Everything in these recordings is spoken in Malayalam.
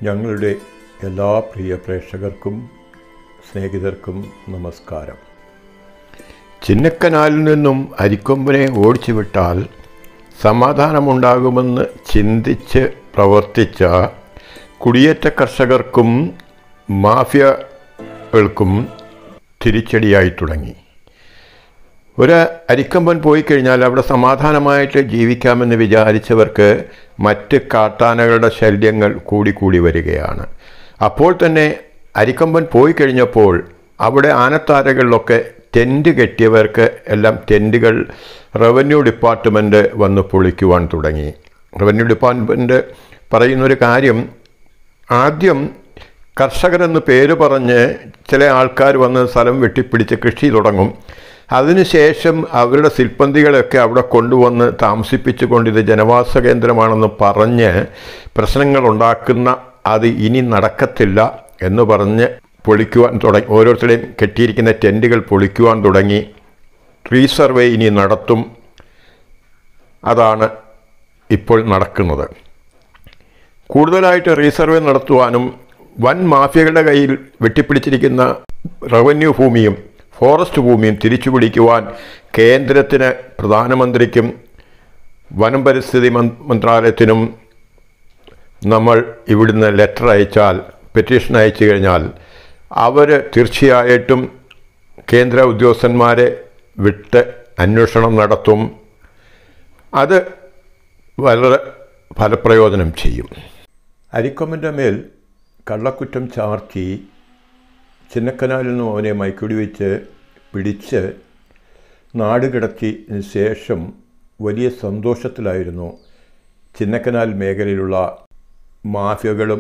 ഞങ്ങളുടെ എല്ലാ പ്രിയ പ്രേക്ഷകർക്കും സ്നേഹിതർക്കും നമസ്കാരം ചിന്നക്കനാലിൽ നിന്നും അരിക്കൊമ്പനെ ഓടിച്ചു വിട്ടാൽ സമാധാനമുണ്ടാകുമെന്ന് ചിന്തിച്ച് പ്രവർത്തിച്ച കുടിയേറ്റ കർഷകർക്കും മാഫിയകൾക്കും തിരിച്ചടിയായി തുടങ്ങി ഒരു അരിക്കമ്പൻ പോയി കഴിഞ്ഞാൽ അവിടെ സമാധാനമായിട്ട് ജീവിക്കാമെന്ന് വിചാരിച്ചവർക്ക് മറ്റ് കാട്ടാനകളുടെ ശല്യങ്ങൾ കൂടിക്കൂടി വരികയാണ് അപ്പോൾ തന്നെ അരിക്കമ്പൻ പോയി കഴിഞ്ഞപ്പോൾ അവിടെ ആനത്താരകളിലൊക്കെ ടെൻറ്റ് കെട്ടിയവർക്ക് എല്ലാം ടെൻറ്റുകൾ റവന്യൂ ഡിപ്പാർട്ട്മെൻറ്റ് വന്ന് പൊളിക്കുവാൻ തുടങ്ങി റവന്യൂ ഡിപ്പാർട്ട്മെൻറ്റ് പറയുന്നൊരു കാര്യം ആദ്യം കർഷകരെന്ന് പേര് പറഞ്ഞ് ചില ആൾക്കാർ വന്ന് സ്ഥലം വെട്ടിപ്പിടിച്ച് കൃഷി തുടങ്ങും അതിനുശേഷം അവരുടെ സിൽപ്പന്തികളെയൊക്കെ അവിടെ കൊണ്ടുവന്ന് താമസിപ്പിച്ചുകൊണ്ട് ഇത് ജനവാസ കേന്ദ്രമാണെന്ന് പറഞ്ഞ് പ്രശ്നങ്ങൾ ഉണ്ടാക്കുന്ന അത് ഇനി നടക്കത്തില്ല എന്ന് പറഞ്ഞ് പൊളിക്കുവാൻ തുടങ്ങി ഓരോരുത്തരുടെയും കെട്ടിയിരിക്കുന്ന ടെൻറ്റുകൾ പൊളിക്കുവാൻ തുടങ്ങി റീസർവേ ഇനി നടത്തും അതാണ് ഇപ്പോൾ നടക്കുന്നത് കൂടുതലായിട്ട് റീസർവേ നടത്തുവാനും വൻ മാഫിയകളുടെ കയ്യിൽ വെട്ടിപ്പിടിച്ചിരിക്കുന്ന റവന്യൂ ഭൂമിയും ഫോറസ്റ്റ് ഭൂമിയും തിരിച്ചു പിടിക്കുവാൻ കേന്ദ്രത്തിന് പ്രധാനമന്ത്രിക്കും വനം പരിസ്ഥിതി മന്ത്രാലയത്തിനും നമ്മൾ ഇവിടുന്ന് ലെറ്റർ അയച്ചാൽ പെറ്റീഷൻ അയച്ചു കഴിഞ്ഞാൽ അവർ തീർച്ചയായിട്ടും കേന്ദ്ര ഉദ്യോഗസ്ഥന്മാരെ വിട്ട് അന്വേഷണം നടത്തും അത് വളരെ ഫലപ്രയോജനം ചെയ്യും അരിക്കൊമ്പൻ്റെ മേൽ കള്ളക്കുറ്റം ചാർത്തി ചിന്നക്കനാലിൽ നിന്നും അവനെ മൈക്കുടി വെച്ച് പിടിച്ച് നാട് കിടത്തിയതിന് ശേഷം വലിയ സന്തോഷത്തിലായിരുന്നു ചിന്നക്കനാൽ മേഖലയിലുള്ള മാഫിയകളും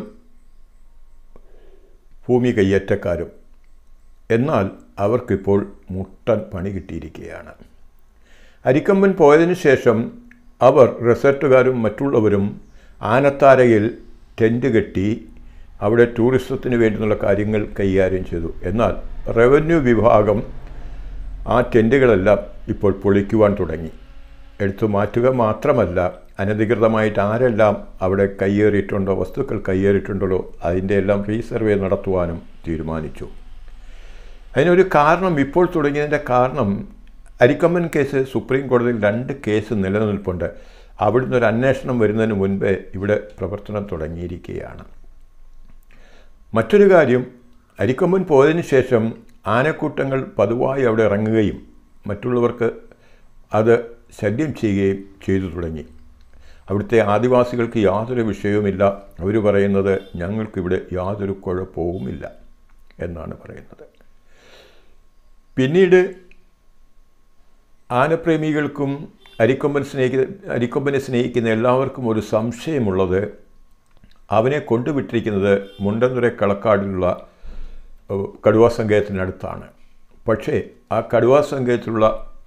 ഭൂമി കയ്യേറ്റക്കാരും എന്നാൽ അവർക്കിപ്പോൾ മുട്ടൻ പണി കിട്ടിയിരിക്കുകയാണ് അരിക്കമ്പൻ പോയതിനു ശേഷം അവർ റിസോർട്ടുകാരും മറ്റുള്ളവരും ആനത്താരയിൽ ടെൻറ്റ് കെട്ടി അവിടെ ടൂറിസത്തിന് വേണ്ടിയുള്ള കാര്യങ്ങൾ കൈകാര്യം ചെയ്തു എന്നാൽ റവന്യൂ വിഭാഗം ആ ടെൻറ്റുകളെല്ലാം ഇപ്പോൾ പൊളിക്കുവാൻ തുടങ്ങി എടുത്തു മാറ്റുക മാത്രമല്ല അനധികൃതമായിട്ട് ആരെല്ലാം അവിടെ കയ്യേറിയിട്ടുണ്ടോ വസ്തുക്കൾ കയ്യേറിയിട്ടുണ്ടോ അതിൻ്റെ എല്ലാം റീസർവേ നടത്തുവാനും തീരുമാനിച്ചു അതിനൊരു കാരണം ഇപ്പോൾ തുടങ്ങിയതിൻ്റെ കാരണം അരിക്കമ്മൻ കേസ് സുപ്രീം കോടതിയിൽ രണ്ട് കേസ് നിലനിൽപ്പുണ്ട് അവിടുന്ന് ഒരു അന്വേഷണം വരുന്നതിന് മുൻപേ ഇവിടെ പ്രവർത്തനം തുടങ്ങിയിരിക്കുകയാണ് മറ്റൊരു കാര്യം അരിക്കൊമ്പൻ പോയതിന് ശേഷം ആനക്കൂട്ടങ്ങൾ പതിവായി അവിടെ ഇറങ്ങുകയും മറ്റുള്ളവർക്ക് അത് ശല്യം ചെയ്യുകയും ചെയ്തു തുടങ്ങി അവിടുത്തെ ആദിവാസികൾക്ക് യാതൊരു വിഷയവുമില്ല അവർ പറയുന്നത് ഞങ്ങൾക്കിവിടെ യാതൊരു കുഴപ്പവുമില്ല എന്നാണ് പറയുന്നത് പിന്നീട് ആനപ്രേമികൾക്കും അരിക്കൊമ്പൻ സ്നേഹി അരിക്കൊമ്പനെ സ്നേഹിക്കുന്ന എല്ലാവർക്കും ഒരു സംശയമുള്ളത് അവനെ കൊണ്ടുവിട്ടിരിക്കുന്നത് മുണ്ടന്തുര കളക്കാടിലുള്ള കടുവാ സങ്കേതത്തിനടുത്താണ് പക്ഷേ ആ കടുവാ സങ്കേതത്തിലുള്ള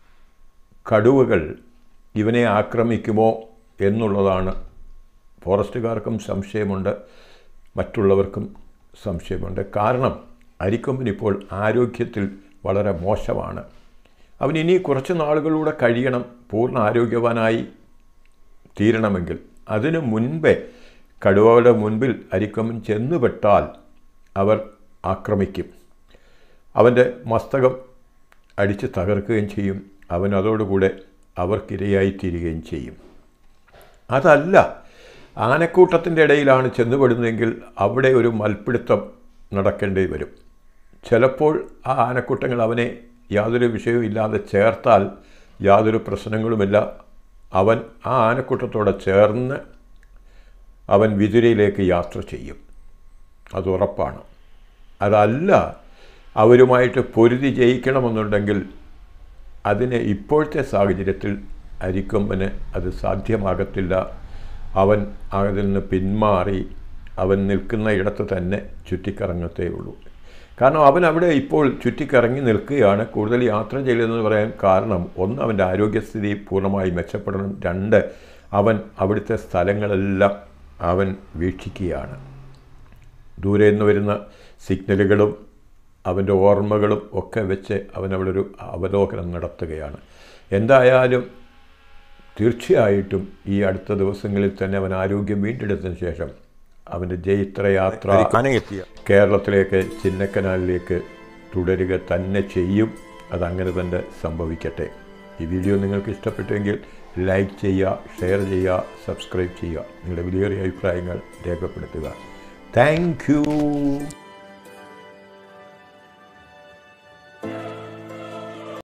കടുവകൾ ഇവനെ ആക്രമിക്കുമോ എന്നുള്ളതാണ് ഫോറസ്റ്റുകാർക്കും സംശയമുണ്ട് മറ്റുള്ളവർക്കും സംശയമുണ്ട് കാരണം അരിക്കൊമ്പൻ ഇപ്പോൾ ആരോഗ്യത്തിൽ വളരെ മോശമാണ് അവൻ ഇനി കുറച്ച് നാളുകളിലൂടെ കഴിയണം പൂർണ്ണ ആരോഗ്യവാനായി തീരണമെങ്കിൽ അതിനു മുൻപേ കടുവയുടെ മുൻപിൽ അരിക്കൊമ്പൻ ചെന്നുപെട്ടാൽ അവർ ആക്രമിക്കും അവൻ്റെ മസ്തകം അടിച്ച് തകർക്കുകയും ചെയ്യും അവൻ അതോടുകൂടെ അവർക്കിരയായിത്തീരുകയും ചെയ്യും അതല്ല ആനക്കൂട്ടത്തിൻ്റെ ഇടയിലാണ് ചെന്നുപെടുന്നതെങ്കിൽ അവിടെ ഒരു മൽപ്പിടുത്തം നടക്കേണ്ടി വരും ചിലപ്പോൾ ആ ആനക്കൂട്ടങ്ങൾ അവനെ യാതൊരു വിഷയവും ഇല്ലാതെ ചേർത്താൽ യാതൊരു പ്രശ്നങ്ങളുമില്ല അവൻ ആ ആനക്കൂട്ടത്തോടെ ചേർന്ന് അവൻ വിതുരയിലേക്ക് യാത്ര ചെയ്യും അത് ഉറപ്പാണ് അതല്ല അവരുമായിട്ട് പൊരുതി ജയിക്കണമെന്നുണ്ടെങ്കിൽ അതിന് ഇപ്പോഴത്തെ സാഹചര്യത്തിൽ അരിക്കൊമ്പന് അത് സാധ്യമാകത്തില്ല അവൻ അതിൽ നിന്ന് പിന്മാറി അവൻ നിൽക്കുന്ന ഇടത്ത് തന്നെ ചുറ്റിക്കറങ്ങത്തേ ഉള്ളൂ കാരണം അവൻ അവിടെ ഇപ്പോൾ ചുറ്റിക്കറങ്ങി നിൽക്കുകയാണ് കൂടുതൽ യാത്ര ചെയ്യലെന്ന് പറയാൻ കാരണം ഒന്ന് അവൻ്റെ ആരോഗ്യസ്ഥിതി പൂർണ്ണമായി മെച്ചപ്പെടണം രണ്ട് അവൻ അവിടുത്തെ സ്ഥലങ്ങളെല്ലാം അവൻ വീക്ഷിക്കുകയാണ് ദൂരെ നിന്ന് വരുന്ന സിഗ്നലുകളും അവൻ്റെ ഓർമ്മകളും ഒക്കെ വെച്ച് അവൻ അവിടെ ഒരു അവലോകനം നടത്തുകയാണ് എന്തായാലും തീർച്ചയായിട്ടും ഈ അടുത്ത ദിവസങ്ങളിൽ തന്നെ അവൻ ആരോഗ്യം വീണ്ടെടുത്തതിന് ശേഷം അവൻ്റെ ജൈത്രയാത്ര അരിക്കാനെത്തിയ കേരളത്തിലേക്ക് ചിന്നക്കനാലിലേക്ക് തുടരുക തന്നെ ചെയ്യും അതങ്ങനെ തന്നെ സംഭവിക്കട്ടെ ഈ വീഡിയോ നിങ്ങൾക്ക് ഇഷ്ടപ്പെട്ടുവെങ്കിൽ ലൈക്ക് ചെയ്യുക ഷെയർ ചെയ്യുക സബ്സ്ക്രൈബ് ചെയ്യുക നിങ്ങളുടെ വിലയേറിയ അഭിപ്രായങ്ങൾ രേഖപ്പെടുത്തുക താങ്ക്